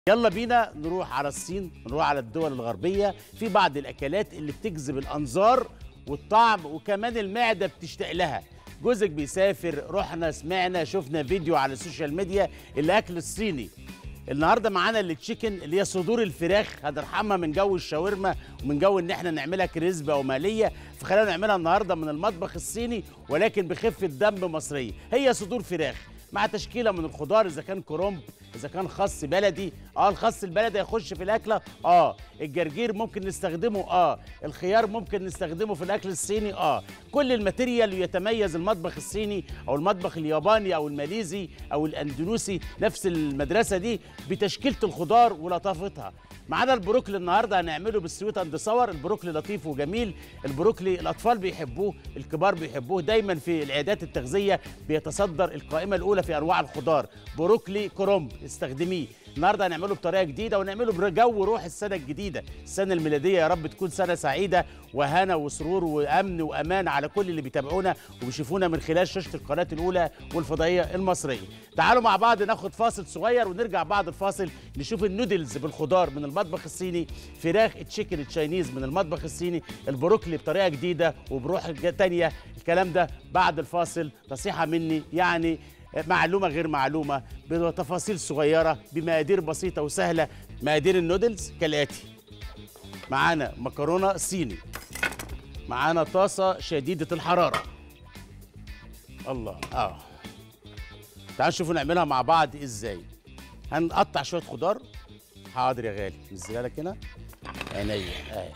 يلا بينا نروح على الصين نروح على الدول الغربية في بعض الأكلات اللي بتجذب الأنظار والطعم وكمان المعدة بتشتاق لها جوزك بيسافر رحنا سمعنا شفنا فيديو على السوشيال ميديا الأكل الصيني النهارده معانا التشيكن اللي هي صدور الفراخ هنرحمها من جو الشاورما ومن جو ان احنا نعملها كريسبي او مقليه فخلينا نعملها النهارده من المطبخ الصيني ولكن بخفه دم مصريه هي صدور فراخ مع تشكيله من الخضار اذا كان كرنب اذا كان خس بلدي اه الخس البلدي هيخش في الاكله اه الجرجير ممكن نستخدمه اه الخيار ممكن نستخدمه في الاكل الصيني اه كل الماتيريال يتميز المطبخ الصيني او المطبخ الياباني او الماليزي او الاندونوسي نفس المدرسه دي بتشكيله الخضار ولطافتها معانا البروكلي النهارده هنعمله بالسويت اند صور البروكلي لطيف وجميل البروكلي الاطفال بيحبوه الكبار بيحبوه دايما في العيادات التغذيه بيتصدر القائمه الاولى في انواع الخضار بروكلي كرنب استخدميه النهارده هنعمله بطريقه جديده ونعمله بجو روح السنه الجديده السنه الميلاديه يا رب تكون سنه سعيده وهنا وسرور وامن وامان على كل اللي بيتابعونا وبيشوفونا من خلال شاشه القناه الاولى والفضائيه المصريه تعالوا مع بعض ناخد فاصل صغير ونرجع بعد الفاصل نشوف النودلز بالخضار من المطبخ الصيني فراخ تشيكن تشاينيز من المطبخ الصيني البروكلي بطريقه جديده وبروح تانية الكلام ده بعد الفاصل نصيحه مني يعني معلومه غير معلومه بتفاصيل صغيره بمقادير بسيطه وسهله مقادير النودلز كالاتي معانا مكرونه صيني معانا طاسه شديده الحراره الله اه تعالوا نشوفوا نعملها مع بعض ازاي هنقطع شويه خضار حاضر يا غالي نزلها لك هنا عينيا اهي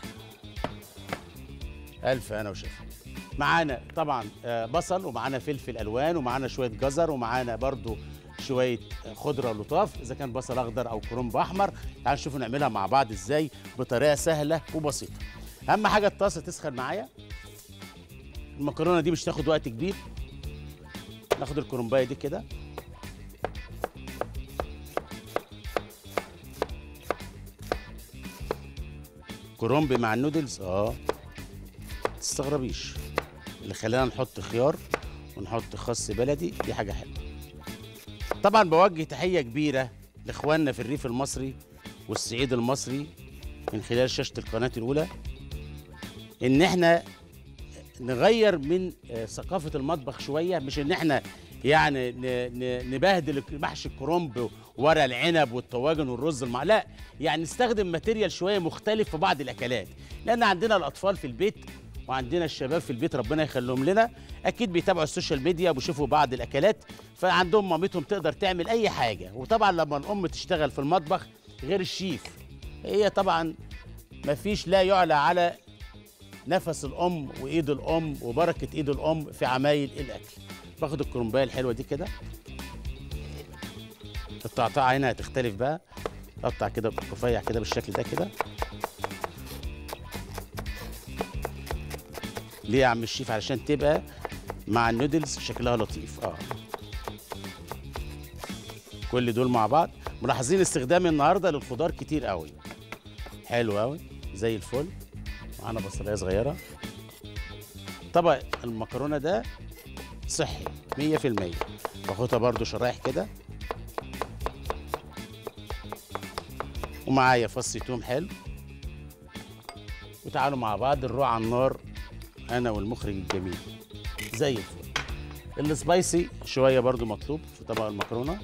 الف انا وشفا معانا طبعا آه، بصل ومعانا فلفل الوان ومعانا شويه جزر ومعانا برضو شويه خضره لطاف اذا كان بصل اخضر او كرنب احمر تعالوا نشوفوا نعملها مع بعض ازاي بطريقه سهله وبسيطه اهم حاجه الطاسه تسخن معايا المكرونه دي مش تاخد وقت كبير ناخد الكرنبايه دي كده كرنب مع النودلز اه تستغربيش اللي خلانا نحط خيار ونحط خس بلدي دي حاجه حلوه طبعا بوجه تحيه كبيره لاخواننا في الريف المصري والصعيد المصري من خلال شاشه القناه الاولى ان احنا نغير من آه، ثقافه المطبخ شويه مش ان احنا يعني ن- ن- نبهدل محشي الكرنب ورق العنب والطواجن والرز المع لا يعني نستخدم ماتيريال شويه مختلف في بعض الاكلات لان عندنا الاطفال في البيت وعندنا الشباب في البيت ربنا يخليهم لنا اكيد بيتابعوا السوشيال ميديا وبيشوفوا بعض الاكلات فعندهم مامتهم تقدر تعمل اي حاجه وطبعا لما الام تشتغل في المطبخ غير الشيف هي طبعا مفيش لا يعلى على نفس الام وايد الام وبركه ايد الام في عمايل الاكل باخد الكرنبايه الحلوه دي كده التقطيعه هنا هتختلف بقى اقطع كده رفيع كده بالشكل ده كده ليه يا عم الشيف علشان تبقى مع النودلز شكلها لطيف اه كل دول مع بعض ملاحظين استخدامي النهارده للخضار كتير قوي حلو قوي زي الفل معانا بصلايه صغيره طبق المكرونه ده صحي 100% باخدها برضو شرايح كده ومعايا فص توم حلو وتعالوا مع بعض نروح على النار انا والمخرج الجميل زي الفل السبايسي شويه برضو مطلوب في طبق المكرونه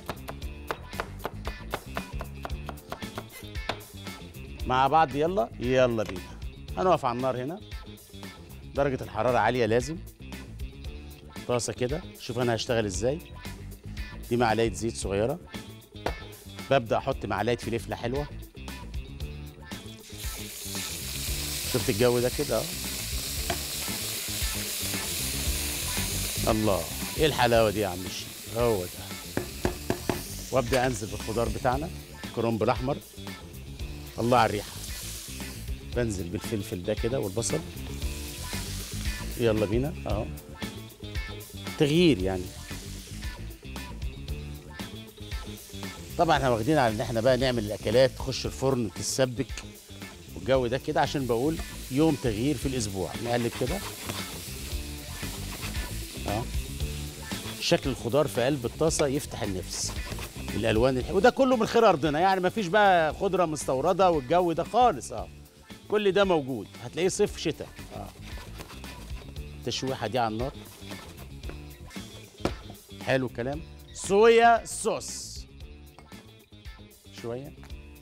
مع بعض يلا يلا بينا هنقف على النار هنا درجة الحرارة عالية لازم طاسة كده شوف أنا هشتغل إزاي دي معلقة زيت صغيرة ببدأ أحط معلقة فلفلة حلوة شفت الجو ده كده أهو الله إيه الحلاوة دي يا عم الشيخ هو ده وأبدأ أنزل بالخضار بتاعنا الكرنب الأحمر الله على الريحة بنزل بالفلفل ده كده والبصل يلا بينا اهو تغيير يعني طبعا احنا واخدين على ان احنا بقى نعمل الاكلات تخش الفرن وتتسبك والجو ده كده عشان بقول يوم تغيير في الاسبوع نقلب كده اه شكل الخضار في قلب الطاسه يفتح النفس الالوان الحلوه وده كله من خير ارضنا يعني ما فيش بقى خضره مستورده والجو ده خالص اه كل ده موجود هتلاقيه صيف شتاء اه التشويحه دي على النار حلو الكلام صويا صوص شويه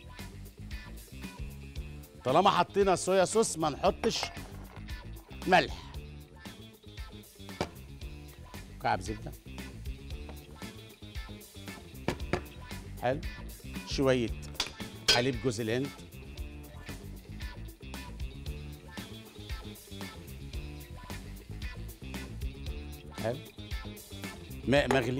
طالما حطينا صويا صوص ما نحطش ملح كعب زبده حلو شويه حليب جوز الهند حلو ماء مغلي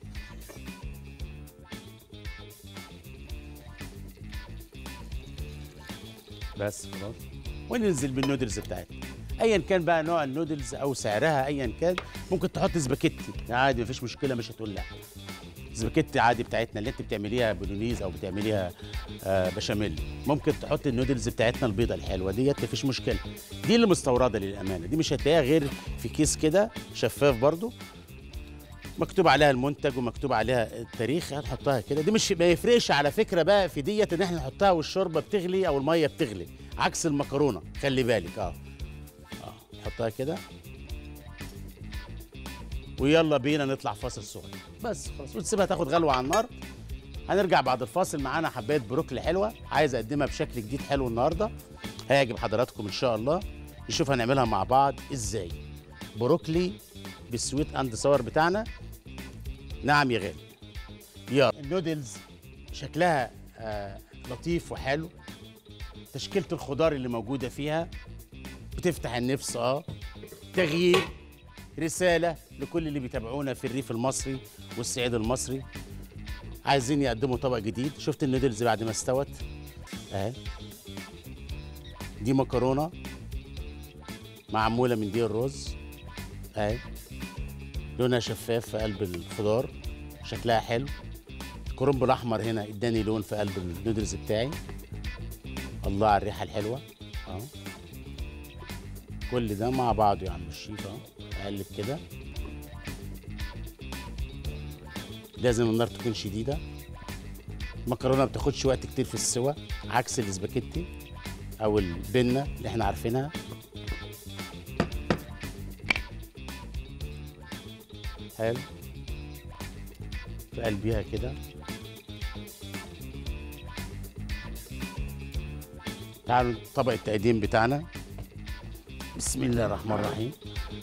بس خلاص وننزل بالنودلز بتاعتنا ايا كان بقى نوع النودلز او سعرها ايا كان ممكن تحط سباكيتي عادي مفيش مشكله مش هتقول لا سباكيتي عادي بتاعتنا اللي انت بتعمليها بولونيز او بتعمليها آه بشاميل ممكن تحط النودلز بتاعتنا البيضه الحلوه ديت مفيش مشكله دي اللي مستورده للامانه دي مش هتلاقيها غير في كيس كده شفاف برضو مكتوب عليها المنتج ومكتوب عليها التاريخ هنحطها كده دي مش ما يفرقش على فكره بقى في ديت ان احنا نحطها والشوربه بتغلي او الميه بتغلي عكس المكرونه خلي بالك اه اه نحطها كده ويلا بينا نطلع فاصل صغير بس خلاص ونسيبها تاخد غلوه على النار هنرجع بعد الفاصل معانا حبايه بروكلي حلوه عايز اقدمها بشكل جديد حلو النهارده هيعجب حضراتكم ان شاء الله نشوف هنعملها مع بعض ازاي بروكلي بالسويت اند ساور بتاعنا نعم يا غالي يلا النودلز شكلها آه لطيف وحلو تشكيلة الخضار اللي موجودة فيها بتفتح النفس اه تغيير رسالة لكل اللي بيتابعونا في الريف المصري والصعيد المصري عايزين يقدموا طبق جديد شفت النودلز بعد ما استوت اهي دي مكرونة معمولة من دي الرز اهي لونها شفاف في قلب الخضار شكلها حلو الكرنب الاحمر هنا اداني لون في قلب النودلز بتاعي الله على الريحه الحلوه اه كل ده مع بعضه يا عم الشيف اهو اقلب كده لازم النار تكون شديده المكرونه ما بتاخدش وقت كتير في السوى عكس الاسباجيتي او البنه اللي احنا عارفينها حلو في قلبيها كده تعالوا طبق التقديم بتاعنا بسم الله الرحمن الرحيم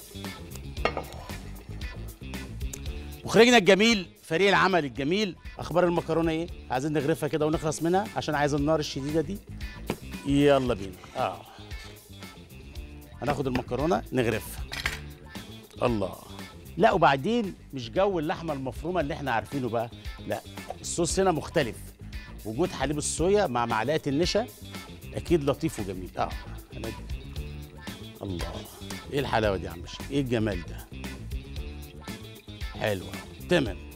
مخرجنا الجميل فريق العمل الجميل اخبار المكرونه ايه عايزين نغرفها كده ونخلص منها عشان عايز النار الشديده دي يلا بينا اه هناخد المكرونه نغرفها الله لا وبعدين مش جو اللحمه المفرومه اللي احنا عارفينه بقى لا الصوص هنا مختلف وجود حليب الصويا مع معلقه النشا اكيد لطيف وجميل اه أنا... الله ايه الحلاوه دي يا عم الشيخ ايه الجمال ده حلوه تمام